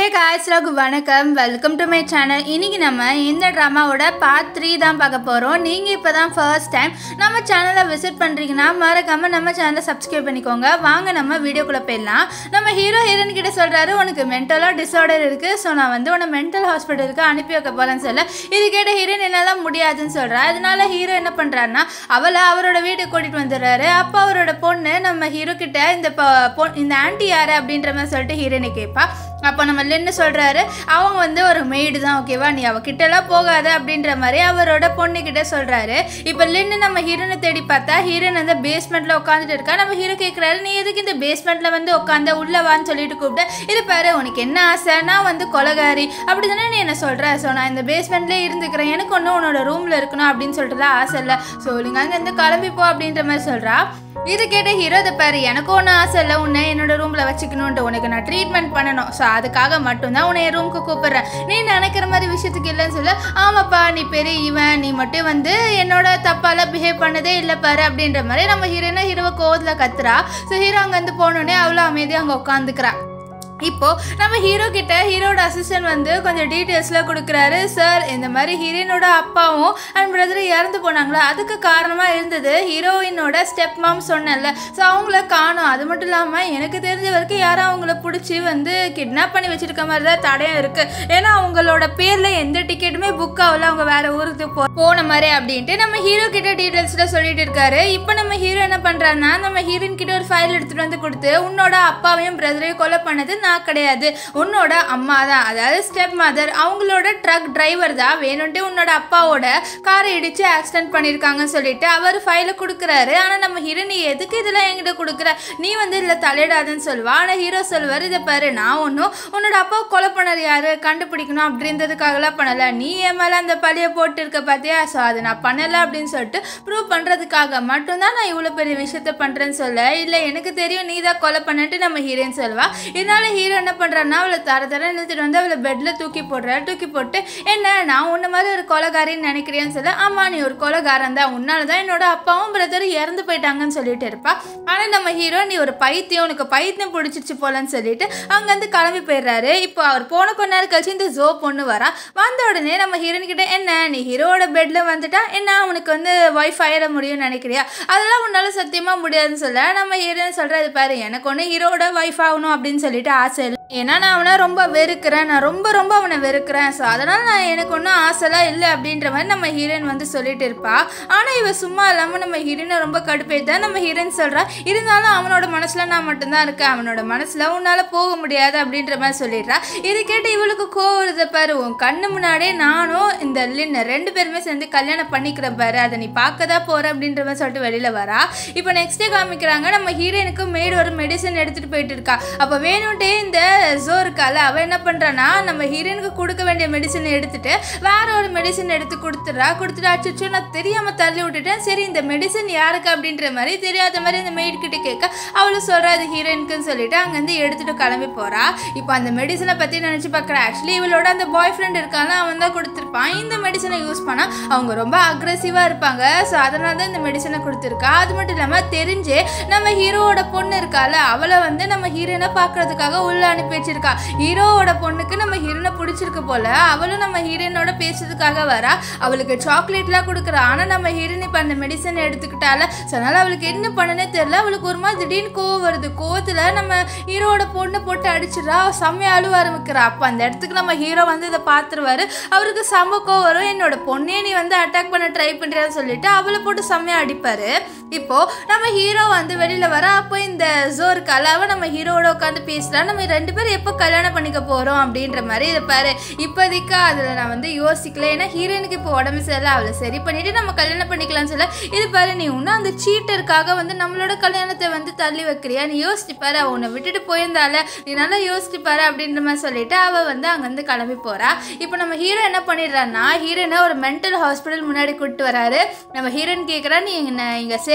காய்ஸ்லாக்கு வணக்கம் welcome to my channel இன்னைக்கு நம்ம இந்த ட்ராமாவோட பார்ட் த்ரீ தான் பார்க்க போகிறோம் நீங்கள் இப்போ தான் ஃபர்ஸ்ட் டைம் நம்ம சேனலை விசிட் பண்ணுறீங்கன்னா மறக்காமல் நம்ம சேனலை சப்ஸ்கிரைப் பண்ணிக்கோங்க வாங்க நம்ம வீடியோக்குள்ளே போயிடலாம் நம்ம ஹீரோ ஹீரோயின் கிட்ட சொல்கிறாரு உனக்கு மென்டலாக டிஸார்டர் இருக்குது ஸோ நான் வந்து உன்னை மென்டல் ஹாஸ்பிட்டலுக்கு அனுப்பி வைக்க போகிறேன்னு சொல்ல இது கேட்ட ஹீரோயின் என்னால் முடியாதுன்னு சொல்கிறா அதனால ஹீரோ என்ன பண்ணுறாருன்னா அவளை அவரோட வீட்டுக்கு கூட்டிகிட்டு வந்துடுறாரு அப்போ அவரோட பொண்ணு நம்ம ஹீரோ கிட்ட இந்த பொ- பொ- இந்த ஆன்ட்டி யாரு அப்படின்ற மாதிரி சொல்லிட்டு ஹீரோயினை கேட்பா அப்போ நம்ம லின்னு சொல்கிறாரு அவங்க வந்து ஒரு மெய்டு தான் ஓகேவா நீ அவகிட்டலாம் போகாத அப்படின்ற மாதிரி அவரோட பொண்ணுக்கிட்ட சொல்கிறாரு இப்போ லின்னு நம்ம ஹீரோனை தேடி பார்த்தா ஹீரோயின் வந்து பேஸ்மெண்ட்டில் உட்காந்துட்டு இருக்கா நம்ம ஹீரோ கேட்குறாரு நீ எதுக்கு இந்த பேஸ்மெண்ட்டில் வந்து உட்காந்த உள்ள வான்னு சொல்லிட்டு கூப்பிட்டு இது பாரு உனக்கு என்ன ஆசை நான் வந்து கொலகாரி அப்படி தானே நீ என்ன சொல்கிற ஸோ நான் இந்த பேஸ்மெண்ட்லேயே இருந்துக்கிறேன் எனக்கு ஒன்றும் உன்னோட ரூமில் இருக்கணும் அப்படின்னு சொல்லிட்டுலாம் ஆசை இல்லை ஸோ நீங்கள் அங்கேருந்து கிளம்பி போ அப்படின்ற மாதிரி சொல்கிறா இது கேட்ட ஹீரோ இதை பாரு எனக்கு ஒன்றும் ஆசை இல்லை உன்னை என்னோட ரூமில் வச்சுக்கணுன்ட்டு உனக்கு நான் ட்ரீட்மெண்ட் பண்ணணும் ஸோ அதுக்காக மட்டும்தான் உன்னை என் ரூமுக்கு கூப்பிடுறேன் நீ நினைக்கிற மாதிரி விஷயத்துக்கு இல்லைன்னு சொல்ல ஆமாப்பா நீ பெரிய இவன் நீ மட்டும் வந்து என்னோட தப்பால பிஹேவ் பண்ணதே இல்லை பாரு அப்படின்ற மாதிரி நம்ம ஹீரோனா ஹீரோவை கோவத்தில் கத்துறா ஸோ ஹீரோ அங்கேருந்து போனோடனே அவ்வளோ அமைதியாக அங்கே உட்காந்துக்கிறா இப்போ நம்ம ஹீரோ கிட்ட ஹீரோட அசிஸ்டன்ட் வந்து கொஞ்சம் டீட்டெயில்ஸ்லாம் கொடுக்குறாரு சார் இந்த மாதிரி ஹீரோயினோட அப்பாவும் அண்ட் பிரதரும் இறந்து போனாங்களா அதுக்கு காரணமாக இருந்தது ஹீரோயினோட ஸ்டெப் மாம் சொன்னேன்ல ஸோ அவங்கள காணும் அது மட்டும் இல்லாமல் எனக்கு தெரிஞ்ச வரைக்கும் யாரும் அவங்கள பிடிச்சி வந்து கிட்னாப் பண்ணி வச்சிருக்க மாதிரி தான் தடயம் இருக்குது ஏன்னா அவங்களோட பேரில் எந்த டிக்கெட்டுமே புக் ஆகல அவங்க வேற ஊருக்கு போ போன மாதிரி அப்படின்ட்டு நம்ம ஹீரோ கிட்ட டீட்டெயில்ஸில் சொல்லிட்டு இருக்காரு இப்போ நம்ம ஹீரோ என்ன பண்ணுறாருன்னா நம்ம ஹீரோயின் கிட்ட ஒரு ஃபைல் எடுத்துகிட்டு வந்து கொடுத்து உன்னோட அப்பாவையும் பிரதரையும் கொலை பண்ணது நான் கிடையாது உன்னோட அம்மா தான் அதாவது ஸ்டெப் மதர் அவங்களோட ட்ரக் டிரைவர் தான் வேணும்ட்டு உன்னோட அப்பாவோட காரை இடிச்சு ஆக்சிடென்ட் பண்ணியிருக்காங்கன்னு சொல்லிட்டு அவர் ஃபைலை கொடுக்குறாரு ஆனால் நம்ம ஹீரோ நீ எதுக்கு இதெல்லாம் என்கிட்ட கொடுக்குற நீ வந்து இதில் தலையிடாதுன்னு சொல்லுவா ஆனால் ஹீரோ சொல்வார் இதை பாரு நான் ஒன்றும் உன்னோட அப்பா கொலை பண்ணது யாரு கண்டுபிடிக்கணும் அப்படின்றதுக்காகலாம் பண்ணலை நீ என் மேலே அந்த பழியை போட்டு இருக்க பார்த்தியா ஸோ அதை நான் பண்ணலை அப்படின்னு சொல்லிட்டு ப்ரூவ் பண்ணுறதுக்காக மட்டும்தான் நான் இவ்வளோ பெரிய விஷயத்த பண்ணுறேன்னு சொல்ல இல்லை எனக்கு தெரியும் நீ தான் கொலை பண்ணிட்டு நம்ம ஹீரோன்னு சொல்லுவா இதனால ஹீரோ என்ன பண்ணுறாருன்னா அவளை தர தர நிறுத்திட்டு வந்து அவளை பெட்டில் தூக்கி போடுறாரு தூக்கி போட்டு என்ன நான் உன்ன மாதிரி ஒரு கொலைகாரின்னு நினைக்கிறேன்னு சொல்ல ஆமாம் நீ ஒரு கொலைகாரன் தான் உன்னால தான் என்னோட அப்பாவும் பிரதரும் இறந்து போயிட்டாங்கன்னு சொல்லிட்டு இருப்பா ஆனால் நம்ம ஹீரோ நீ ஒரு பைத்தியம் உனக்கு பைத்தியம் பிடிச்சிச்சு போலன்னு சொல்லிட்டு அங்கேருந்து கிளம்பி போயிடுறாரு இப்போ அவர் போன கொஞ்ச நேரம் கழிச்சு இந்த ஜோ பொண்ணு வரா வந்த உடனே நம்ம ஹீரோயின் கிட்ட என்ன நீ ஹீரோவோட பெட்ல வந்துட்டா என்ன உனக்கு வந்து ஒய்ஃப் ஆயிட முடியும்னு நினைக்கிறியா அதெல்லாம் உன்னால சத்தியமா முடியாதுன்னு சொல்ல நம்ம ஹீரோயின் சொல்றது பாரு எனக்கு ஒன்று ஹீரோவோட ஒய்ஃப் ஆகணும் அப்படின்னு சொல்லிட்டு ஆசை இல்லை ஏன்னா நான் அவனை ரொம்ப வெறுக்கிறேன் நான் ரொம்ப ரொம்ப அவனை வெறுக்கிறேன் ஸோ அதனால் நான் எனக்கு ஒன்றும் ஆசைலாம் இல்லை அப்படின்ற மாதிரி நம்ம ஹீரோயின் வந்து சொல்லிட்டு இருப்பா ஆனால் இவ சும்மா இல்லாமல் நம்ம ஹீரோயினை ரொம்ப கடுப்பேத்த நம்ம ஹீரோயின் சொல்கிறா இருந்தாலும் அவனோட மனசில் நான் மட்டும்தான் இருக்கேன் அவனோட மனசில் உன்னால் போக முடியாது அப்படின்ற மாதிரி சொல்லிடுறா இது கேட்டு இவளுக்கு கோவம் வருது பாரு உன் கண்ணு முன்னாடியே நானும் இந்த லின் ரெண்டு பேருமே சேர்ந்து கல்யாணம் பண்ணிக்கிறேன் பாரு அதை நீ பார்க்க தான் போகிற அப்படின்ற மாதிரி சொல்லிட்டு வெளியில் வரா இப்போ நெக்ஸ்ட் டே காமிக்கிறாங்க நம்ம ஹீரோயினுக்கு மேடு ஒரு மெடிசன் எடுத்துகிட்டு போயிட்டு இருக்கா அப்போ வேணும்ட்டே இந்த ஜோ இருக்கால அவள் என்ன பண்ணுறான்னா நம்ம ஹீரோயினுக்கு கொடுக்க வேண்டிய மெடிசன் எடுத்துட்டு வேற ஒரு மெடிசன் எடுத்து கொடுத்துட்றா கொடுத்துட்டு அச்சோ நான் தெரியாமல் தள்ளி விட்டுட்டேன் சரி இந்த மெடிசன் யாருக்கு அப்படின்ற மாதிரி தெரியாத மாதிரி அந்த maid கிட்ட கேட்க அவளும் சொல்கிறா அது ஹீரோயினுக்குன்னு சொல்லிட்டு அங்கேருந்து எடுத்துட்டு கிளம்பி போகிறா இப்போ அந்த மெடிசனை பற்றி நினச்சி பார்க்குறேன் ஆக்சுவலி இவளோட அந்த பாய் ஃப்ரெண்ட் இருக்காங்க அவன் தான் கொடுத்துருப்பான் இந்த மெடிசனை யூஸ் பண்ணால் அவங்க ரொம்ப அக்ரெசிவாக இருப்பாங்க ஸோ அதனால தான் இந்த மெடிசனை கொடுத்துருக்கா அது மட்டும் இல்லாமல் தெரிஞ்சே நம்ம ஹீரோவோட பொண்ணு இருக்கால அவளை வந்து நம்ம ஹீரோயினை பார்க்கறதுக்காக உள்ள அனுப்பி வச்சிருக்கா ஹீரோவோட பொண்ணுக்கு நம்ம ஹீரோனை பிடிச்சிருக்கு போல அவளும் நம்ம ஹீரோயினோட பேசுறதுக்காக வரா அவளுக்கு சாக்லேட்லாம் கொடுக்குறா ஆனால் நம்ம ஹீரோயின் இப்போ அந்த மெடிசன் எடுத்துக்கிட்டால ஸோ அதனால அவளுக்கு என்ன பண்ணனே தெரியல அவளுக்கு ஒரு மாதிரி திடீர்னு கோவம் வருது கோவத்தில் நம்ம ஹீரோவோட பொண்ணை போட்டு அடிச்சிடறா செம்மையா அழுவ ஆரம்பிக்கிறா அப்போ அந்த இடத்துக்கு நம்ம ஹீரோ வந்து இதை பார்த்துருவாரு அவருக்கு செம்ம கோவம் வரும் என்னோட பொண்ணே நீ வந்து அட்டாக் பண்ண ட்ரை பண்ணுறியான்னு சொல்லிட்டு அவளை போட்டு செம்மையா அடிப்பாரு இப்போ நம்ம ஹீரோ வந்து வெளியில வர அப்போ இந்த ஜோர் கலாவை நம்ம ஹீரோவோட உட்காந்து பேசலாம் நம்ம ரெண்டு பேரும் எப்போ கல்யாணம் பண்ணிக்க போறோம் அப்படின்ற மாதிரி இருப்பாரு இப்போதைக்கு அதில் நான் வந்து யோசிக்கல ஏன்னா ஹீரோயினுக்கு இப்போ உடம்பு சரியில்லை அவளை சரி பண்ணிட்டு நம்ம கல்யாணம் பண்ணிக்கலாம்னு சொல்ல இது பாரு நீ இன்னும் அந்த சீட்டருக்காக வந்து நம்மளோட கல்யாணத்தை வந்து தள்ளி வைக்கிறியா நீ யோசிச்சு பாரு அவ உன்னை விட்டுட்டு போயிருந்தால நீ நல்லா யோசிச்சு பாரு அப்படின்ற மாதிரி சொல்லிட்டு அவ வந்து அங்கேருந்து கிளம்பி போறா இப்போ நம்ம ஹீரோ என்ன பண்ணிடுறான்னா ஹீரோயினை ஒரு மென்டல் ஹாஸ்பிட்டல் முன்னாடி கூப்பிட்டு வராரு நம்ம ஹீரோயின் கேட்குறா நீ என்ன இங்கே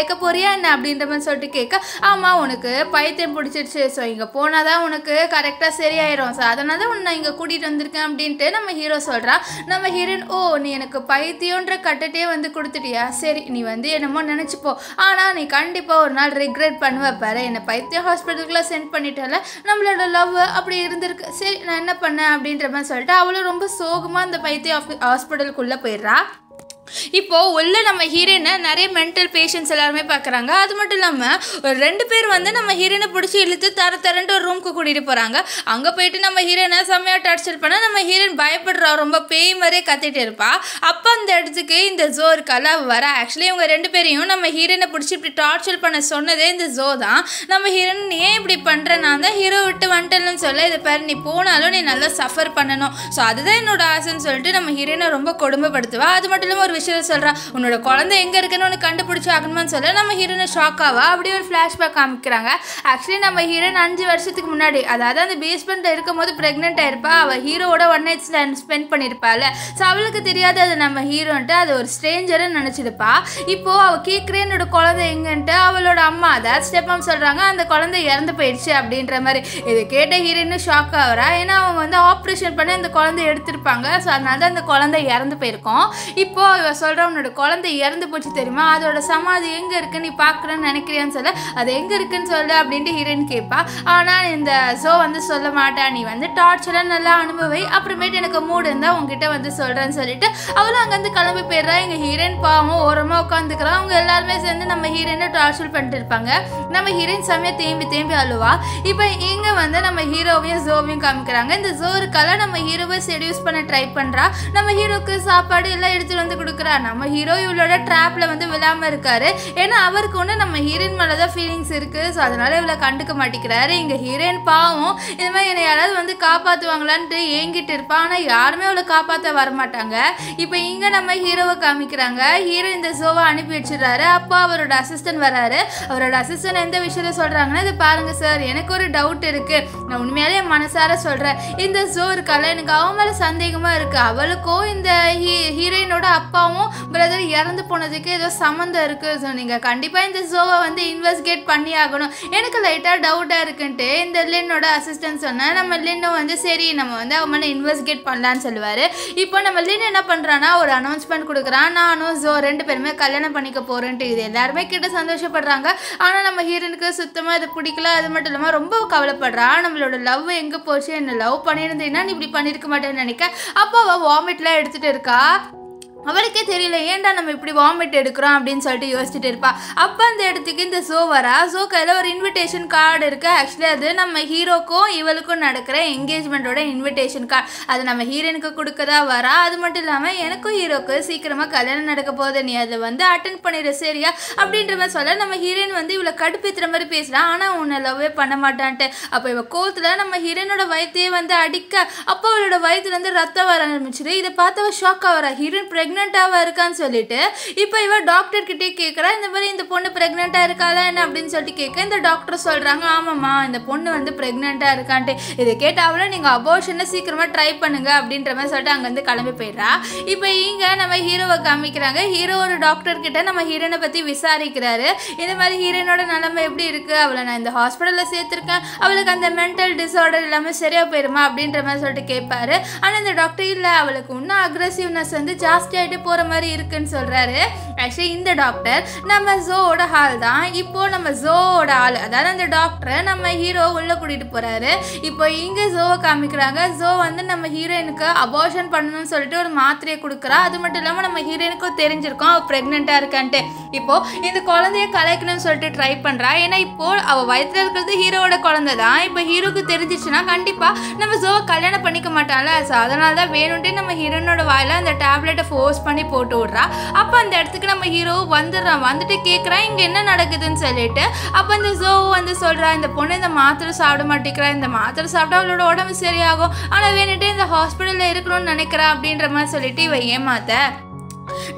சேர்க்க போறியா என்ன அப்படின்ற மாதிரி சொல்லிட்டு கேட்க ஆமாம் உனக்கு பைத்தியம் பிடிச்சிருச்சு ஸோ இங்கே போனால் தான் உனக்கு கரெக்டாக சரியாயிரும் ஸோ அதனால தான் உன்னை இங்கே கூட்டிகிட்டு வந்திருக்கேன் அப்படின்ட்டு நம்ம ஹீரோ சொல்கிறா நம்ம ஹீரோயின் ஓ நீ எனக்கு பைத்தியன்ற கட்டட்டே வந்து கொடுத்துட்டியா சரி நீ வந்து என்னமோ நினச்சிப்போ ஆனால் நீ கண்டிப்பாக ஒரு நாள் ரிக்ரெட் பண்ணுவ பாரு என்னை பைத்தியம் ஹாஸ்பிட்டலுக்குலாம் சென்ட் பண்ணிட்டல நம்மளோட லவ் அப்படி இருந்திருக்கு சரி நான் என்ன பண்ணேன் அப்படின்ற மாதிரி சொல்லிட்டு அவளும் ரொம்ப சோகமாக அந்த பைத்தியம் ஹாஸ்பிட்டலுக்குள்ளே போயிடுறா இப்போ உள்ள நம்ம ஹீரோயினை நிறைய மென்டல் பேஷண்ட்ஸ் எல்லாருமே பார்க்குறாங்க அது மட்டும் இல்லாமல் ஒரு ரெண்டு பேர் வந்து நம்ம ஹீரோயினை பிடிச்சி இழுத்து தர தரன்ட்டு ஒரு ரூமுக்கு கூட்டிகிட்டு போகிறாங்க அங்கே போயிட்டு நம்ம ஹீரோயினை செம்மையாக டார்ச்சர் பண்ணால் நம்ம ஹீரோயின் பயப்படுறா ரொம்ப பேய் மாதிரியே கத்திட்டு இருப்பா அப்போ அந்த இடத்துக்கு இந்த ஜோ இருக்கால அவ வர ஆக்சுவலி இவங்க ரெண்டு பேரையும் நம்ம ஹீரோயினை பிடிச்சி இப்படி டார்ச்சர் பண்ண சொன்னதே இந்த ஜோ தான் நம்ம ஹீரோயின் நீ ஏன் இப்படி பண்ணுற நான் தான் ஹீரோ விட்டு வந்துட்டேன்னு சொல்ல இது பாரு நீ போனாலும் நீ நல்லா சஃபர் பண்ணணும் ஸோ அதுதான் என்னோட ஆசைன்னு சொல்லிட்டு நம்ம ஹீரோயினை ரொம்ப கொடுமைப்படுத்துவா அது மட்டும் இல்லாமல் ஒரு விஷயத்த சொல்கிறா உன்னோட குழந்தை எங்கே இருக்குன்னு உனக்கு கண்டுபிடிச்சி ஆகணுமான்னு சொல்ல நம்ம ஹீரோயினை ஷாக் ஆவா அப்படியே ஒரு ஃப்ளாஷ்பேக் காமிக்கிறாங்க ஆக்சுவலி நம்ம ஹீரோயின் அஞ்சு வருஷத்துக்கு முன்னாடி அதாவது அந்த பேஸ்மெண்ட்டில் இருக்கும் போது ப்ரெக்னென்ட் ஆயிருப்பா அவள் ஹீரோவோட ஒன் நைட் ஸ்டாண்ட் ஸ்பெண்ட் பண்ணியிருப்பாள் ஸோ அவளுக்கு தெரியாது அது நம்ம ஹீரோன்ட்டு அது ஒரு ஸ்ட்ரேஞ்சர்னு நினச்சிருப்பா இப்போ அவள் கேட்குறேன் என்னோட குழந்தை எங்கன்ட்டு அவளோட அம்மா அதாவது ஸ்டெப்பம் சொல்கிறாங்க அந்த குழந்தை இறந்து போயிடுச்சு அப்படின்ற மாதிரி இது கேட்ட ஹீரோயினும் ஷாக் ஆகிறா ஏன்னா அவங்க வந்து ஆப்ரேஷன் பண்ணி அந்த குழந்தை எடுத்திருப்பாங்க ஸோ அதனால தான் அந்த குழந்தை இறந்து போயிருக்கோம் இப்போ இவ சொல்கிற உன்னோட குழந்தை இறந்து போச்சு தெரியுமா அதோட சமாதி எங்கே இருக்கு நீ பார்க்குறேன்னு நினைக்கிறியான்னு சொல்ல அது எங்கே இருக்குன்னு சொல்லு அப்படின்ட்டு ஹீரோயின் கேட்பா ஆனால் இந்த ஸோ வந்து சொல்ல மாட்டா நீ வந்து டார்ச்செல்லாம் நல்லா அனுபவி அப்புறமேட்டு எனக்கு மூடு இருந்தால் உங்ககிட்ட வந்து சொல்கிறேன்னு சொல்லிட்டு அவளும் அங்கேருந்து கிளம்பி போயிடுறா எங்கள் ஹீரோயின் பாவம் ஓரமாக உட்காந்துக்கிறா அவங்க எல்லாருமே சேர்ந்து நம்ம ஹீரோயினை டார்ச்சர் பண்ணிட்டு இருப்பாங்க நம்ம ஹீரோயின் செம்மையாக தேம்பி தேம்பி அழுவா இப்போ இங்கே வந்து நம்ம ஹீரோவையும் ஜோவையும் காமிக்கிறாங்க இந்த ஜோ இருக்கால நம்ம ஹீரோவை செடியூஸ் பண்ண ட்ரை பண்ணுறா நம்ம ஹீரோக்கு சாப்பாடு எல்லாம் எடுத்துட்டு வந்து கொடுக்குறா நம்ம ஹீரோ இவளோட ட்ராப்ல வந்து விழாம இருக்காரு ஏன்னா அவருக்கு ஒன்று நம்ம ஹீரோயின் மேலே தான் ஃபீலிங்ஸ் இருக்கு ஸோ அதனால இவளை கண்டுக்க மாட்டேங்கிறாரு இங்கே ஹீரோயின் பாவம் இந்த மாதிரி என்னை யாராவது வந்து காப்பாற்றுவாங்களான்ட்டு ஏங்கிட்டு இருப்பா ஆனால் யாருமே அவளை காப்பாற்ற வரமாட்டாங்க இப்போ இங்கே நம்ம ஹீரோவை காமிக்கிறாங்க ஹீரோ இந்த ஜோவை அனுப்பி வச்சிடுறாரு அப்போ அவரோட அசிஸ்டன்ட் வராரு அவரோட அசிஸ்டன்ட் எந்த விஷயத்த சொல்கிறாங்கன்னா இது பாருங்க சார் எனக்கு ஒரு டவுட் இருக்கு நான் உண்மையாலே என் மனசார சொல்கிறேன் இந்த ஜோ இருக்கால எனக்கு அவன் மேலே சந்தேகமாக இருக்கு அவளுக்கும் இந்த ஹீ ஹீரோயினோட அப்பாவும் பிரதர் இறந்து போனதுக்கு ஏதோ சம்மந்தம் இருக்குது ஸோ நீங்கள் கண்டிப்பாக இந்த ஜோவை வந்து இன்வெஸ்டிகேட் பண்ணி ஆகணும் எனக்கு லைட்டாக டவுட்டாக இருக்குன்ட்டு இந்த லின்னோட அசிஸ்டன்ட் சொன்னேன் நம்ம லின்னும் வந்து சரி நம்ம வந்து அவன் மேலே இன்வெஸ்டிகேட் பண்ணலான்னு சொல்லுவார் இப்போ நம்ம லின் என்ன பண்ணுறான்னா ஒரு அனௌன்ஸ்மெண்ட் கொடுக்குறான் நானும் ஜோ ரெண்டு பேருமே கல்யாணம் பண்ணிக்க போகிறேன்ட்டு இது எல்லாருமே கிட்ட சந்தோஷப்படுறாங்க ஆனால் நம்ம ஹீரோனுக்கு சுத்தமாக இது பிடிக்கல அது மட்டும் இல்லாமல் ரொம்ப கவலைப்படுறா நம்மளோட லவ் எங்கே போச்சு என்ன லவ் பண்ணியிருந்தீங்கன்னா நீ இப்படி பண்ணியிருக்க மாட்டேன்னு நினைக்க அப்போ அவள் வாமிட்லாம் எடுத்துகிட்டு இருக்கா அவளுக்கே தெரியல ஏன்டா நம்ம இப்படி வாமிட் எடுக்கிறோம் அப்படின்னு சொல்லிட்டு யோசிச்சுட்டு இருப்பா அப்போ அந்த இடத்துக்கு இந்த ஷோ வரா ஷோ கையில் ஒரு இன்விடேஷன் கார்டு இருக்கு ஆக்சுவலி அது நம்ம ஹீரோக்கும் இவளுக்கும் நடக்கிற என்கேஜ்மெண்ட்டோட இன்விடேஷன் கார்டு அது நம்ம ஹீரோனுக்கு கொடுக்கதா வரா அது மட்டும் இல்லாமல் எனக்கும் ஹீரோக்கு சீக்கிரமாக கல்யாணம் நடக்க போகுது நீ அதை வந்து அட்டன் பண்ணிடு சரியா அப்படின்ற மாதிரி சொல்ல நம்ம ஹீரோயின் வந்து இவளை கடுப்பேற்றுற மாதிரி பேசுகிறான் ஆனால் உன்னை லவ்வே பண்ண மாட்டான்ட்டு அப்போ இவ கோவத்தில் நம்ம ஹீரோயினோட வயிற்றையே வந்து அடிக்க அப்போ அவளோட வயிற்றுலேருந்து ரத்தம் வர ஆரம்பிச்சிரு இதை பார்த்தவ ஷாக் ஆகிறா ஹீரோயின் ப்ரெக்னெண்ட்டாக இருக்கான்னு சொல்லிட்டு இப்போ இவ டாக்டர் கிட்டே கேட்குறா இந்த மாதிரி இந்த பொண்ணு ப்ரெக்னெண்ட்டாக இருக்காளா என்ன அப்படின்னு சொல்லிட்டு கேட்க இந்த டாக்டர் சொல்கிறாங்க ஆமாம்மா இந்த பொண்ணு வந்து ப்ரெக்னெண்ட்டாக இருக்கான்ட்டு இதை கேட்ட அவளை நீங்கள் அபோஷனை சீக்கிரமாக ட்ரை பண்ணுங்க அப்படின்ற மாதிரி சொல்லிட்டு அங்கேருந்து கிளம்பி போயிடுறா இப்போ இங்கே நம்ம ஹீரோவை காமிக்கிறாங்க ஹீரோ ஒரு டாக்டர் கிட்ட நம்ம ஹீரோனை பற்றி விசாரிக்கிறாரு இந்த மாதிரி ஹீரோனோட நிலைமை எப்படி இருக்குது அவளை நான் இந்த ஹாஸ்பிட்டலில் சேர்த்துருக்கேன் அவளுக்கு அந்த மென்டல் டிஸார்டர் எல்லாமே சரியாக போயிருமா அப்படின்ற மாதிரி சொல்லிட்டு கேட்பாரு ஆனால் இந்த டாக்டர் இல்லை அவளுக்கு இன்னும் அக்ரெசிவ்னஸ் வந்து ஜாஸ்தியாகிட்டு போகிற மாதிரி இருக்குன்னு சொல்கிறாரு ஆக்சுவலி இந்த டாக்டர் நம்ம ஜோவோட ஆள் தான் இப்போ நம்ம ஜோவோட ஆள் அதாவது அந்த டாக்டரை நம்ம ஹீரோ உள்ளே கூட்டிகிட்டு போகிறாரு இப்போ இங்கே ஜோவை காமிக்கிறாங்க ஜோ வந்து நம்ம ஹீரோயினுக்கு அபார்ஷன் பண்ணணும்னு சொல்லிட்டு ஒரு மாத்திரையை கொடுக்குறா அது மட்டும் இல்லாமல் நம்ம ஹீரோயினுக்கும் தெரிஞ்சிருக்கோம் அவள் ப்ரெக்னெண்ட்டாக இருக்கான்ட்டு இப்போ இந்த குழந்தைய கலைக்கணும்னு சொல்லிட்டு ட்ரை பண்ணுறா ஏன்னா இப்போ அவள் வயிற்றுல இருக்கிறது ஹீரோவோட குழந்தை தான் இப்போ ஹீரோக்கு தெரிஞ்சிச்சுன்னா கண்டிப்பாக நம்ம ஜோவை கல்யாணம் பண்ணிக்க மாட்டான்ல ஸோ அதனால தான் வேணும்ட்டே நம்ம ஹீரோனோட வாயில அந்த டேப்லெட்டை ஃபோர்ஸ் பண்ணி போட்டு விட்றா அப்போ அந்த இடத்துக்கு நம்ம ஹீரோ வந்துடுறான் வந்துட்டு கேட்குறான் இங்கே என்ன நடக்குதுன்னு சொல்லிட்டு அப்போ இந்த ஜோ வந்து சொல்கிறா இந்த பொண்ணு இந்த மாத்திரை சாப்பிட மாட்டேங்கிறா இந்த மாத்திரை சாப்பிட்டா அவளோட உடம்பு சரியாகும் ஆனால் வேணுட்டே இந்த ஹாஸ்பிட்டலில் இருக்கணும்னு நினைக்கிறா அப்படின்ற மாதிரி சொல்லிட்டு இவ ஏமாத்த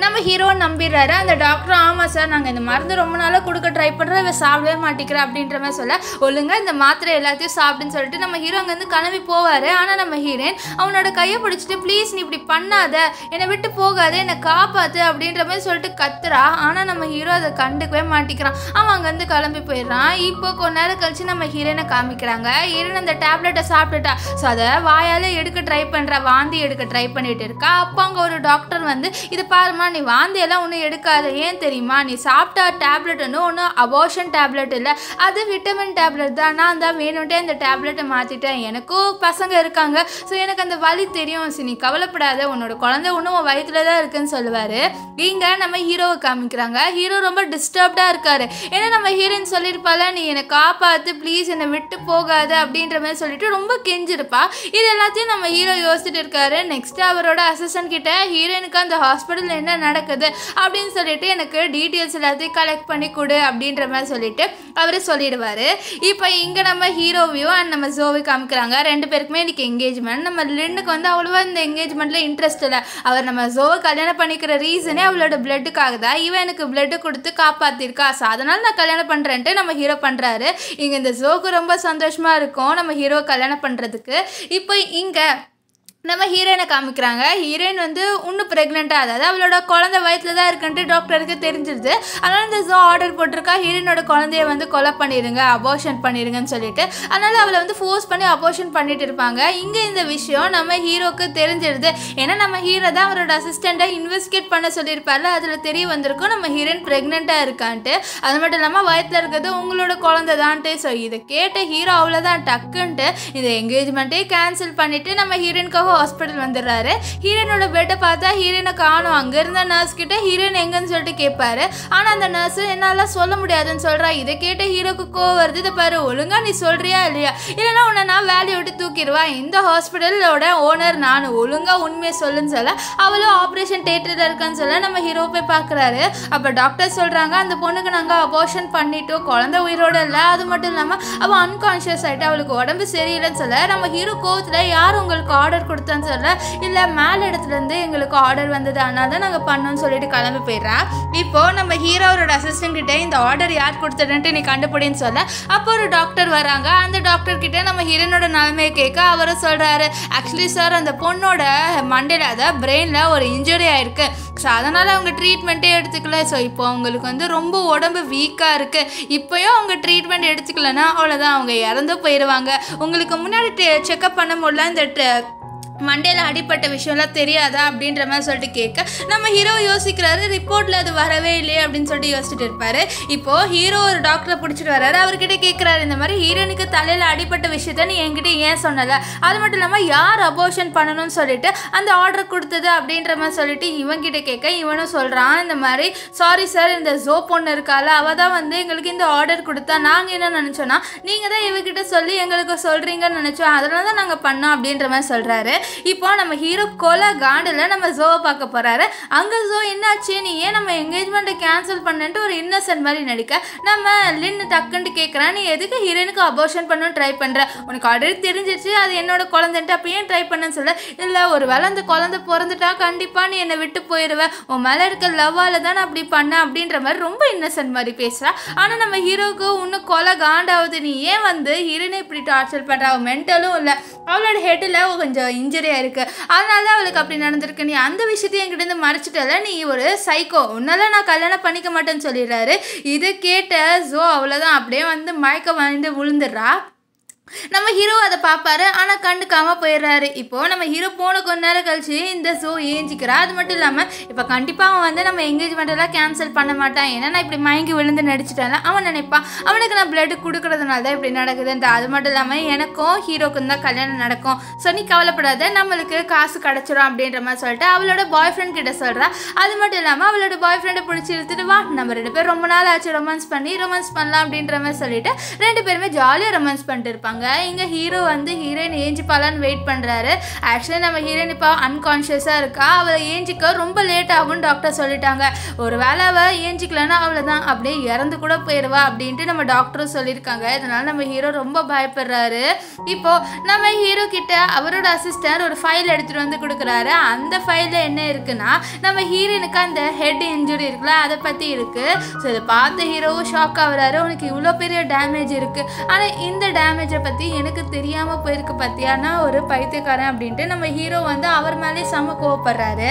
நம்ம ஹீரோ நம்பிடுறாரு அந்த டாக்டர் ஆமாம் சார் நாங்கள் இந்த மருந்து ரொம்ப நாளாக கொடுக்க ட்ரை பண்ணுறோம் இவன் சாப்பிடவே மாட்டேங்கிற அப்படின்ற மாதிரி சொல்ல ஒழுங்கா இந்த மாத்திரை எல்லாத்தையும் சாப்பிடுன்னு சொல்லிட்டு நம்ம ஹீரோ அங்கேருந்து கிளம்பி போவார் ஆனால் நம்ம ஹீரோயின் அவனோட கையை பிடிச்சிட்டு ப்ளீஸ் நீ இப்படி பண்ணாத என்னை விட்டு போகாத என்னை காப்பாத்து அப்படின்ற மாதிரி சொல்லிட்டு கத்துறா ஆனால் நம்ம ஹீரோ அதை கண்டுக்கவே மாட்டேங்கிறான் அவன் அங்கேருந்து கிளம்பி போயிடுறான் இப்போ கொஞ்ச நேரம் கழிச்சு நம்ம ஹீரோயினை காமிக்கிறாங்க ஹீரோயின் அந்த டேப்லெட்டை சாப்பிட்டுட்டா ஸோ அதை வாயால் எடுக்க ட்ரை பண்ணுறா வாந்தி எடுக்க ட்ரை பண்ணிட்டு இருக்கா அப்போ அங்கே ஒரு டாக்டர் வந்து இது பாருமா நீ வாந்தியெல்லாம் ஒன்றும் எடுக்காத ஏன் தெரியுமா நீ சாப்பிட்ட டேப்லெட் ஒன்று ஒன்றும் அபோஷன் டேப்லெட் இல்லை அது விட்டமின் டேப்லெட் தான் நான் தான் வேணும்ட்டே அந்த டேப்லெட்டை மாற்றிட்டேன் எனக்கும் பசங்க இருக்காங்க ஸோ எனக்கு அந்த வலி தெரியும் சரி நீ கவலைப்படாத உன்னோட குழந்தை ஒன்றும் உன் வயிற்றுல தான் இருக்குன்னு சொல்லுவார் இங்கே நம்ம ஹீரோவை காமிக்கிறாங்க ஹீரோ ரொம்ப டிஸ்டர்ப்டாக இருக்காரு ஏன்னா நம்ம ஹீரோயின் சொல்லியிருப்பால நீ என்னை காப்பாற்று ப்ளீஸ் என்னை விட்டு போகாத அப்படின்ற மாதிரி சொல்லிட்டு ரொம்ப கெஞ்சிருப்பா இது எல்லாத்தையும் நம்ம ஹீரோ யோசிச்சுட்டு இருக்காரு நெக்ஸ்ட் அவரோட அசிஸ்டன்ட் கிட்ட ஹீரோயினுக்கு அந்த ஹாஸ்பிட்டலில் என்ன நடக்குது அப்படின்னு சொல்லிட்டு எனக்கு டீட்டெயில்ஸ் எல்லாத்தையும் கலெக்ட் பண்ணி கொடு அப்படின்ற மாதிரி சொல்லிட்டு அவர் சொல்லிடுவார் இப்போ இங்கே நம்ம ஹீரோவையும் அண்ட் நம்ம ஜோவை காமிக்கிறாங்க ரெண்டு பேருக்குமே இன்னைக்கு என்கேஜ்மெண்ட் நம்ம லின்னுக்கு வந்து அவ்வளோவா இந்த என்கேஜ்மெண்ட்டில் இன்ட்ரெஸ்ட் இல்லை அவர் நம்ம ஜோவை கல்யாணம் பண்ணிக்கிற ரீசனே அவளோட பிளட்டுக்காக தான் இவன் எனக்கு பிளட்டு கொடுத்து காப்பாற்றிருக்கா ஸோ அதனால் நான் கல்யாணம் பண்ணுறேன்ட்டு நம்ம ஹீரோ பண்ணுறாரு இங்கே இந்த ஜோக்கு ரொம்ப சந்தோஷமாக இருக்கும் நம்ம ஹீரோ கல்யாணம் பண்ணுறதுக்கு இப்போ இங்கே நம்ம ஹீரோயினை காமிக்கிறாங்க ஹீரோயின் வந்து இன்னும் ப்ரெக்னெண்ட்டாக அதாவது அவளோட குழந்தை வயிற்றில் தான் இருக்குன்ட்டு டாக்டருக்கு தெரிஞ்சிருது அதனால் இந்த ஜோ ஆர்டர் போட்டிருக்கா ஹீரோயினோட குழந்தைய வந்து கொலை பண்ணிடுங்க அபோஷன் பண்ணிடுங்கன்னு சொல்லிட்டு அதனால் அவளை வந்து ஃபோர்ஸ் பண்ணி அபோஷன் பண்ணிட்டு இருப்பாங்க இங்கே இந்த விஷயம் நம்ம ஹீரோக்கு தெரிஞ்சிருது ஏன்னா நம்ம ஹீரோ தான் அவரோட அசிஸ்டண்ட்டை இன்வெஸ்டிகேட் பண்ண சொல்லியிருப்பார்ல அதில் தெரிய வந்திருக்கும் நம்ம ஹீரோயின் ப்ரெக்னெண்ட்டாக இருக்கான்ட்டு அது மட்டும் இல்லாமல் வயிற்றில் இருக்கிறது உங்களோட குழந்தை தான்ட்டு ஸோ இதை கேட்ட ஹீரோ அவ்வளோதான் டக்குன்ட்டு இந்த என்கேஜ்மெண்ட்டே கேன்சல் பண்ணிவிட்டு நம்ம ஹீரோயினுக்காக ஹாஸ்பிட்டல் வந்துடுறாரு ஹீரோயினோட பெட்டை பார்த்தா ஹீரோயினை காணும் அங்கே இருந்த நர்ஸ் கிட்ட ஹீரோயின் எங்கன்னு சொல்லிட்டு கேட்பாரு ஆனால் அந்த நர்ஸ் என்னால் சொல்ல முடியாதுன்னு சொல்கிறா இதை கேட்ட ஹீரோக்கு கோவம் வருது இதை பாரு ஒழுங்கா நீ சொல்றியா இல்லையா இல்லைன்னா உன்னை நான் வேலையை விட்டு தூக்கிடுவா இந்த ஹாஸ்பிட்டலோட ஓனர் நான் ஒழுங்கா உண்மையை சொல்லுன்னு சொல்ல அவளும் ஆப்ரேஷன் தேட்டரில் இருக்கான்னு சொல்ல நம்ம ஹீரோ போய் பார்க்குறாரு அப்போ டாக்டர் சொல்கிறாங்க அந்த பொண்ணுக்கு நாங்கள் அபோஷன் பண்ணிட்டோம் குழந்தை உயிரோட இல்லை அது மட்டும் இல்லாமல் அவள் அன்கான்ஷியஸ் ஆகிட்டு அவளுக்கு உடம்பு சரியில்லைன்னு சொல்ல நம்ம ஹீரோ கோவத்தில் யார் உங்களுக்கு ஆர்டர் கொடுத்தான்னு சொல்ல இல்லை மேல் இடத்துலேருந்து எங்களுக்கு ஆர்டர் வந்தது அதனால தான் நாங்கள் பண்ணோம்னு சொல்லிட்டு கிளம்பி போயிடுறா இப்போ நம்ம ஹீரோவோட அசிஸ்டன்ட் கிட்ட இந்த ஆர்டர் யார் கொடுத்ததுன்ட்டு நீ கண்டுபிடின்னு சொல்ல அப்போ ஒரு டாக்டர் வராங்க அந்த டாக்டர் கிட்ட நம்ம ஹீரோனோட நிலைமையை கேட்க அவரும் சொல்கிறாரு ஆக்சுவலி சார் அந்த பொண்ணோட மண்டையில் அதாவது பிரெயினில் ஒரு இன்ஜுரி ஆயிருக்கு ஸோ அதனால் அவங்க ட்ரீட்மெண்ட்டே எடுத்துக்கல ஸோ இப்போ அவங்களுக்கு வந்து ரொம்ப உடம்பு வீக்காக இருக்குது இப்போயும் அவங்க ட்ரீட்மெண்ட் எடுத்துக்கலன்னா அவ்வளோதான் அவங்க இறந்து போயிடுவாங்க உங்களுக்கு முன்னாடி செக்கப் பண்ண முடியல இந்த ட- மண்டையில் அடிப்பட்ட விஷயம்லாம் தெரியாதா அப்படின்ற மாதிரி சொல்லிட்டு கேட்க நம்ம ஹீரோ யோசிக்கிறாரு ரிப்போர்ட்டில் அது வரவே இல்லையே அப்படின்னு சொல்லிட்டு யோசிச்சுட்டு இருப்பாரு இப்போ ஹீரோ ஒரு டாக்டரை பிடிச்சிட்டு வராரு அவர்கிட்ட கேட்குறாரு இந்த மாதிரி ஹீரோனுக்கு தலையில் அடிப்பட்ட விஷயத்த நீ என்கிட்ட ஏன் சொன்னல அது மட்டும் இல்லாமல் யார் அபோஷன் பண்ணணும்னு சொல்லிட்டு அந்த ஆர்டர் கொடுத்தது அப்படின்ற மாதிரி சொல்லிட்டு இவன்கிட்ட கேட்க இவனும் சொல்கிறான் இந்த மாதிரி சாரி சார் இந்த ஜோ பொண்ணு இருக்கால அவள் தான் வந்து எங்களுக்கு இந்த ஆர்டர் கொடுத்தா நாங்கள் என்ன நினச்சோன்னா நீங்கள் தான் இவகிட்ட சொல்லி எங்களுக்கு சொல்கிறீங்கன்னு நினச்சோம் அதனால தான் நாங்கள் பண்ணோம் அப்படின்ற மாதிரி சொல்கிறாரு இப்போ நம்ம ஹீரோ கொலை காண்டில் நம்ம ஜோவை பார்க்க போகிறாரு அங்கே ஜோ என்னாச்சு நீ ஏன் நம்ம என்கேஜ்மெண்ட்டை கேன்சல் பண்ணன்ட்டு ஒரு இன்னசென்ட் மாதிரி நடிக்க நம்ம லின் டக்குன்ட்டு கேட்குறான் நீ எதுக்கு ஹீரோனுக்கு அபோஷன் பண்ணணும் ட்ரை பண்ணுற உனக்கு ஆல்ரெடி தெரிஞ்சிச்சு அது என்னோட குழந்தைன்ட்டு அப்போ ஏன் ட்ரை பண்ணேன்னு சொல்ல இல்லை ஒரு வேளை அந்த குழந்தை பிறந்துட்டா கண்டிப்பாக நீ என்னை விட்டு போயிடுவ உன் மேலே இருக்க லவ்வால் தான் நான் அப்படி பண்ணேன் அப்படின்ற மாதிரி ரொம்ப இன்னசென்ட் மாதிரி பேசுகிறா ஆனால் நம்ம ஹீரோவுக்கு இன்னும் கொலை காண்டாவது நீ ஏன் வந்து ஹீரோனை இப்படி டார்ச்சர் பண்ணுற அவள் மென்டலும் இல்லை அவளோட ஹெட்டில் கொஞ்சம் இன்ஜுரியாக இருக்குது அதனால தான் அவளுக்கு அப்படி நடந்திருக்கு நீ அந்த விஷயத்தையும் என்கிட்ட இருந்து மறைச்சிட்டல நீ ஒரு சைக்கோ உன்னால நான் கல்யாணம் பண்ணிக்க மாட்டேன்னு சொல்லிடுறாரு இதை கேட்ட ஜோ அவ்வளோதான் அப்படியே வந்து மயக்க வந்து விழுந்துடுறா நம்ம ஹீரோ அதை பார்ப்பாரு ஆனால் கண்டுக்காம போயிடுறாரு இப்போ நம்ம ஹீரோ போன கொஞ்ச நேரம் கழிச்சு இந்த ஷோ ஏஞ்சிக்கிறா அது மட்டும் இல்லாமல் இப்போ கண்டிப்பாக அவன் வந்து நம்ம என்கேஜ்மெண்ட் எல்லாம் கேன்சல் பண்ண மாட்டான் ஏன்னா நான் இப்படி மயங்கி விழுந்து நடிச்சிட்டேன்ல அவன் நினைப்பான் அவனுக்கு நான் பிளட் கொடுக்கறதுனால தான் இப்படி நடக்குதுன்ட்டு அது மட்டும் இல்லாமல் எனக்கும் ஹீரோக்கும் தான் கல்யாணம் நடக்கும் ஸோ நீ கவலைப்படாத நம்மளுக்கு காசு கிடச்சிரும் அப்படின்ற மாதிரி சொல்லிட்டு அவளோட பாய் ஃப்ரெண்ட் கிட்ட சொல்கிறா அது மட்டும் இல்லாமல் அவளோட பாய் ஃப்ரெண்டை பிடிச்சி இழுத்துட்டு வா நம்ம ரெண்டு பேரும் ரொம்ப நாள் ஆச்சு ரொமான்ஸ் பண்ணி ரொமான்ஸ் பண்ணலாம் அப்படின்ற மாதிரி சொல்லிட்டு ரெண்டு பேருமே ஜாலியாக ரொமான்ஸ் பண்ணிட்டு இருப்பாங்க இருக்காங்க இங்கே ஹீரோ வந்து ஹீரோயின் ஏஞ்சிப்பாலான்னு வெயிட் பண்ணுறாரு ஆக்சுவலி நம்ம ஹீரோயின் இப்போ அன்கான்ஷியஸாக இருக்கா அவளை ஏஞ்சிக்க ரொம்ப லேட் ஆகும்னு டாக்டர் சொல்லிட்டாங்க ஒரு வேளை அவள் ஏஞ்சிக்கலன்னா அவ்வளோதான் அப்படியே இறந்து கூட போயிடுவா அப்படின்ட்டு நம்ம டாக்டரும் சொல்லியிருக்காங்க இதனால நம்ம ஹீரோ ரொம்ப பயப்படுறாரு இப்போ நம்ம ஹீரோ கிட்ட அவரோட அசிஸ்டன்ட் ஒரு ஃபைல் எடுத்துகிட்டு வந்து கொடுக்குறாரு அந்த ஃபைலில் என்ன இருக்குன்னா நம்ம ஹீரோயினுக்கு அந்த ஹெட் இன்ஜுரி இருக்குல்ல அதை பற்றி இருக்குது ஸோ இதை பார்த்த ஹீரோவும் ஷாக் ஆகுறாரு உனக்கு இவ்வளோ பெரிய டேமேஜ் இருக்குது ஆனால் இந்த டேமேஜை பற்றி எனக்கு தெரியாமல் போயிருக்கு பார்த்தியானா ஒரு பைத்தியக்காரன் அப்படின்ட்டு நம்ம ஹீரோ வந்து அவர் மேலே செம கோவப்படுறாரு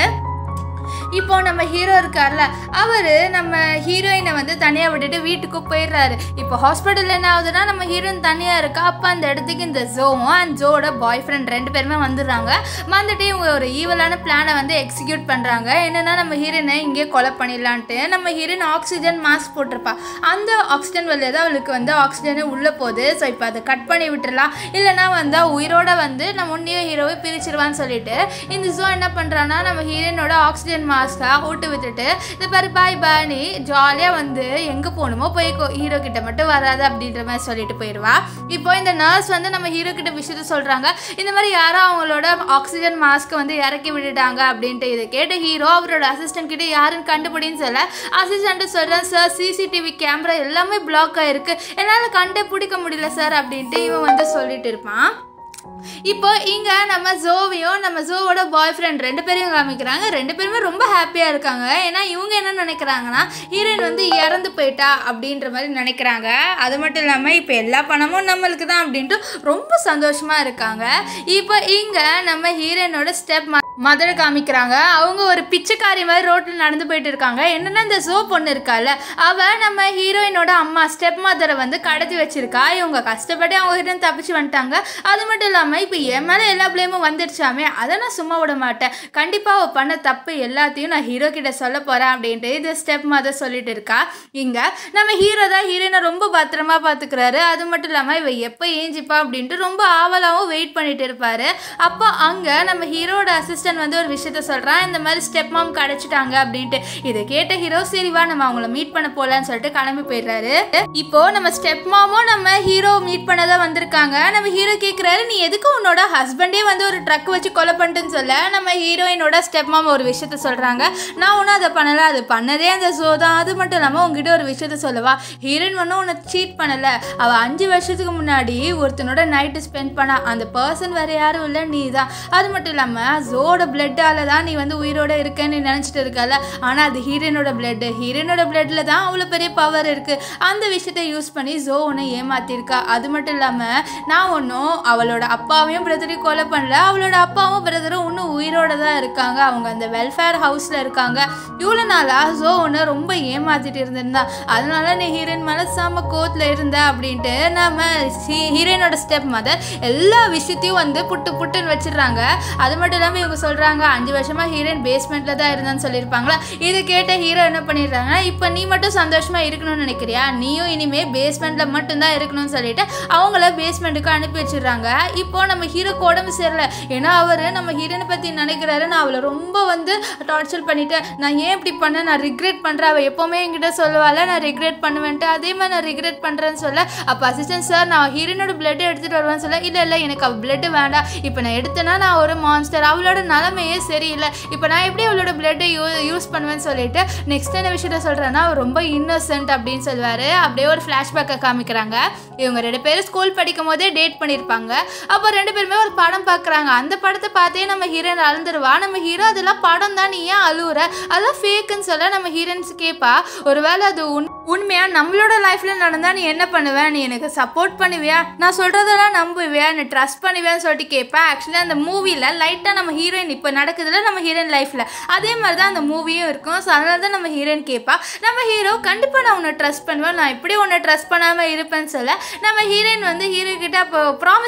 இப்போ நம்ம ஹீரோ இருக்கார்ல அவர் நம்ம ஹீரோயினை வந்து தனியாக விட்டுட்டு வீட்டுக்கு போயிடுறாரு இப்போ ஹாஸ்பிட்டலில் என்ன ஆகுதுன்னா நம்ம ஹீரோயின் தனியாக இருக்கா அப்போ அந்த இடத்துக்கு இந்த ஜோவும் அண்ட் ஜோட பாய் ஃப்ரெண்ட் ரெண்டு பேருமே வந்துடுறாங்க வந்துட்டு இவங்க ஒரு ஈவலான பிளானை வந்து எக்ஸிக்யூட் பண்ணுறாங்க என்னென்னா நம்ம ஹீரோயினை இங்கே கொலை பண்ணிடலான்ட்டு நம்ம ஹீரோயின் ஆக்சிஜன் மாஸ்க் போட்டிருப்பா அந்த ஆக்சிஜன் வழியாக தான் அவளுக்கு வந்து ஆக்சிஜனே உள்ளே போகுது ஸோ இப்போ அதை கட் பண்ணி விட்டுறலாம் இல்லைனா வந்து உயிரோட வந்து நம்ம உன்னையும் ஹீரோவை பிரிச்சிருவான்னு சொல்லிட்டு இந்த ஜோ என்ன பண்ணுறான்னா நம்ம ஹீரோயினோட ஆக்சிஜன் மாஸ்கை ஓட்டு விட்டுட்டு இந்த பாரு பாய் பாய் நீ ஜாலியாக வந்து எங்கே போகணுமோ போய்க்கோ ஹீரோ கிட்ட மட்டும் வராது அப்படின்ற மாதிரி சொல்லிட்டு போயிடுவா இப்போ இந்த நர்ஸ் வந்து நம்ம ஹீரோ கிட்ட விஷயத்த சொல்கிறாங்க இந்த மாதிரி யாரோ அவங்களோட ஆக்சிஜன் மாஸ்க்கை வந்து இறக்கி விட்டுட்டாங்க அப்படின்ட்டு இதை கேட்ட ஹீரோ அவரோட அசிஸ்டன்ட் கிட்ட யாருன்னு கண்டுபிடின்னு சொல்ல அசிஸ்டன்ட் சொல்கிறேன் சார் சிசிடிவி கேமரா எல்லாமே பிளாக் ஆயிருக்கு என்னால் கண்டே பிடிக்க முடியல சார் அப்படின்ட்டு இவன் வந்து சொல்லிட்டு இருப்பான் இப்போ இங்கே நம்ம ஜோவியும் நம்ம ஜோவோட பாய் ஃப்ரெண்ட் ரெண்டு பேரையும் காமிக்கிறாங்க ரெண்டு பேருமே ரொம்ப ஹாப்பியாக இருக்காங்க ஏன்னா இவங்க என்ன நினைக்கிறாங்கன்னா ஹீரோயின் வந்து இறந்து போயிட்டா அப்படின்ற மாதிரி நினைக்கிறாங்க அது மட்டும் இல்லாமல் இப்போ எல்லா பணமும் நம்மளுக்கு தான் அப்படின்ட்டு ரொம்ப சந்தோஷமாக இருக்காங்க இப்போ இங்கே நம்ம ஹீரோயினோட ஸ்டெப் மதரை காமிக்கிறாங்க அவங்க ஒரு பிச்சைக்காரி மாதிரி ரோட்டில் நடந்து போயிட்டு இருக்காங்க என்னன்னா இந்த ஜோ பொண்ணு இருக்கால அவ நம்ம ஹீரோயினோட அம்மா ஸ்டெப் மதரை வந்து கடத்தி வச்சிருக்கா இவங்க கஷ்டப்பட்டு அவங்க கிட்ட இருந்து தப்பிச்சு வந்துட்டாங்க அது மட்டும் இல்லாமல் இப்போ என் மேலே எல்லா பிளேமும் வந்துடுச்சாமே அதை நான் சும்மா விட மாட்டேன் கண்டிப்பாக அவள் பண்ண தப்பு எல்லாத்தையும் நான் ஹீரோ கிட்ட சொல்ல போகிறேன் அப்படின்ட்டு இது ஸ்டெப் மதர் சொல்லிட்டு இருக்கா இங்கே நம்ம ஹீரோ தான் ஹீரோயினை ரொம்ப பத்திரமா பார்த்துக்கிறாரு அது மட்டும் இல்லாமல் இவ எப்போ ஏஞ்சிப்பா அப்படின்ட்டு ரொம்ப ஆவலாகவும் வெயிட் பண்ணிட்டு இருப்பாரு அப்போ அங்கே நம்ம ஹீரோட அசிஸ்டன்ட் வந்து ஒரு விஷயத்த சொல்கிறான் இந்த மாதிரி ஸ்டெப் மாம் கிடச்சிட்டாங்க அப்படின்ட்டு இதை கேட்ட ஹீரோ சரி வா நம்ம அவங்கள மீட் பண்ண போகலான்னு சொல்லிட்டு கிளம்பி போயிடுறாரு இப்போ நம்ம ஸ்டெப் மாமும் நம்ம ஹீரோ மீட் பண்ண தான் வந்திருக்காங்க நம்ம ஹீரோ கேட்குறாரு நீ எதுக்கு உன்னோட ஹஸ்பண்டே வந்து ஒரு ட்ரக் வச்சு கொலை பண்ணிட்டுன்னு சொல்ல நம்ம ஹீரோயினோட ஸ்டெப் மாம் ஒரு விஷயத்த சொல்கிறாங்க நான் ஒன்றும் அதை பண்ணலை அது பண்ணதே அந்த ஷோ தான் அது மட்டும் இல்லாமல் உங்ககிட்ட ஒரு விஷயத்த சொல்லவா ஹீரோயின் ஒன்றும் உன்னை சீட் பண்ணலை அவள் அஞ்சு வருஷத்துக்கு முன்னாடி ஒருத்தனோட நைட்டு ஸ்பெண்ட் பண்ணா அந்த பர்சன் வேறு யாரும் இல்லை நீ தான் அது மட்டும் இல்லாமல் ஜோட பிளட்டால தான் நீ வந்து உயிரோட இருக்கேன்னு நீ நினச்சிட்டு இருக்கல ஆனால் அது ஹீரோயினோட பிளட் ஹீரோயினோட பிளட்டில் தான் அவ்வளோ பெரிய பவர் இருக்குது அந்த விஷயத்தை யூஸ் பண்ணி ஜோ உன்னை ஏமாத்திருக்கா அது மட்டும் இல்லாமல் நான் ஒன்றும் அவளோட அப்பாவையும் பிரதரையும் கொலை பண்ணல அவளோட அப்பாவும் பிரதரும் இன்னும் உயிரோட தான் இருக்காங்க அவங்க அந்த வெல்ஃபேர் ஹவுஸில் இருக்காங்க இவ்வளோ நாளாக ஜோ உன்னை ரொம்ப ஏமாத்திட்டு இருந்திருந்தா அதனால நீ ஹீரோயின் மேலே செம கோத்தில் இருந்த அப்படின்ட்டு நம்ம ஹீரோயினோட ஸ்டெப் மதர் எல்லா விஷயத்தையும் வந்து புட்டு புட்டுன்னு வச்சிடுறாங்க அது மட்டும் இல்லாமல் இவங்க சொல்கிறாங்க அஞ்சு வருஷமாக ஹீரோயின் பேஸ்மெண்ட்டில் தான் இருந்தான்னு சொல்லியிருப்பாங்களா இதை கேட்ட ஹீரோ என்ன பண்ணிடுறாங்கன்னா இப்போ நீ மட்டும் சந்தோஷமாக இருக்கணும்னு நினைக்கிறியா நீயும் இனிமேல் பேஸ்மெண்ட்டில் மட்டும்தான் இருக்கணும்னு சொல்லிட்டு அவங்கள பேஸ்மெண்ட்டுக்கு அனுப்பி வச்சிடுறாங்க இப்போ நம்ம ஹீரோக்கு உடம்பு சரியில்லை ஏன்னா அவர் நம்ம ஹீரோனை பற்றி நினைக்கிறாரு நான் அவளை ரொம்ப வந்து டார்ச்சர் பண்ணிட்டேன் நான் ஏன் இப்படி பண்ணேன் நான் ரிக்ரெட் பண்ணுறேன் அவள் எப்போவுமே என்கிட்ட சொல்லுவாள் நான் ரிக்ரெட் பண்ணுவேன்ட்டு அதே மாதிரி நான் ரிக்ரெட் பண்ணுறேன்னு சொல்ல அப்போ அசிஸ்டன்ட் சார் நான் ஹீரோனோட பிளட் எடுத்துகிட்டு வருவேன்னு சொல்ல இல்லை இல்லை எனக்கு அவள் பிளட்டு வேண்டாம் இப்போ நான் எடுத்தேன்னா நான் ஒரு மான்ஸ்டர் அவளோட நிலமையே சரியில்லை இப்போ நான் எப்படி அவளோட பிளட்டை யூ யூஸ் பண்ணுவேன்னு சொல்லிட்டு நெக்ஸ்ட் என்ன விஷயத்த சொல்கிறேன்னா அவர் ரொம்ப இன்னோசென்ட் அப்படின்னு சொல்லுவார் அப்படியே ஒரு ஃப்ளாஷ்பேக்கை காமிக்கிறாங்க இவங்க ரெண்டு பேரும் ஸ்கூல் படிக்கும் போதே டேட் பண்ணியிருப்பாங்க அப்போ ரெண்டு பேருமே ஒரு படம் பார்க்குறாங்க அந்த படத்தை பார்த்தே நம்ம ஹீரோயின் அழுந்துருவா நம்ம ஹீரோ அதெல்லாம் படம் தான் நீ ஏன் அழுவுற அதெல்லாம் ஃபேக்குன்னு சொல்ல நம்ம ஹீரோயின்ஸ் கேட்பா ஒருவேளை அது உண் உண்மையா நம்மளோட லைஃப்ல நடந்தா நீ என்ன பண்ணுவ நீ எனக்கு சப்போர்ட் பண்ணுவியா நான் சொல்றதெல்லாம் நம்புவியா நீ ட்ரஸ்ட் பண்ணுவியான்னு சொல்லிட்டு கேட்பேன் ஆக்சுவலி அந்த மூவியில் லைட்டாக நம்ம ஹீரோயின் இப்போ நடக்குதுல நம்ம ஹீரோயின் லைஃப்பில் அதே மாதிரி தான் அந்த மூவியும் இருக்கும் ஸோ அதனால தான் நம்ம ஹீரோயின் கேட்பா நம்ம ஹீரோ கண்டிப்பாக நான் உன்னை ட்ரஸ்ட் பண்ணுவேன் நான் இப்படி உன்னை ட்ரஸ்ட் பண்ணாமல் இருப்பேன்னு சொல்ல நம்ம ஹீரோயின் வந்து ஹீரோ கிட்ட அப்போ ப்ராமிஸ் பண்ணு நீ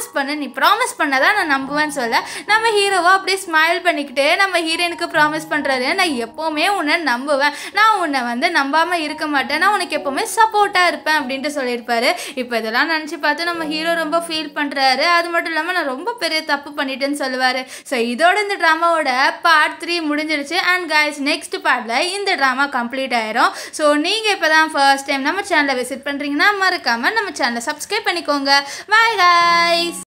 நீ ப்ராமிஸ் பண்ணதான் நான் நம்புவேன்னு சொல்ல நம்ம ஹீரோவா அப்படியே ஸ்மைல் பண்ணிக்கிட்டே நம்ம ஹீரோயினுக்கு ப்ராமிஸ் பண்ணுறாரு நான் எப்போவுமே உன்னை நம்புவேன் நான் உன்னை வந்து நம்பாமல் இருக்க மாட்டேன் நான் உனக்கு எப்போவுமே சப்போர்ட்டாக இருப்பேன் அப்படின்ட்டு சொல்லியிருப்பாரு இப்போ இதெல்லாம் நினச்சி பார்த்து நம்ம ஹீரோ ரொம்ப ஃபீல் பண்ணுறாரு அது மட்டும் இல்லாமல் நான் ரொம்ப பெரிய தப்பு பண்ணிட்டேன்னு சொல்லுவார் ஸோ இதோட இந்த ட்ராமாவோட பார்ட் த்ரீ முடிஞ்சிருச்சு அண்ட் கைஸ் நெக்ஸ்ட் பார்ட்டில் இந்த ட்ராமா கம்ப்ளீட் ஆயிரும் ஸோ நீங்கள் இப்போ தான் ஃபர்ஸ்ட் டைம் நம்ம சேனலை விசிட் பண்ணுறீங்கன்னா மறக்காமல் நம்ம சேனலை சப்ஸ்கிரைப் பண்ணிக்கோங்க பாய் கைஸ்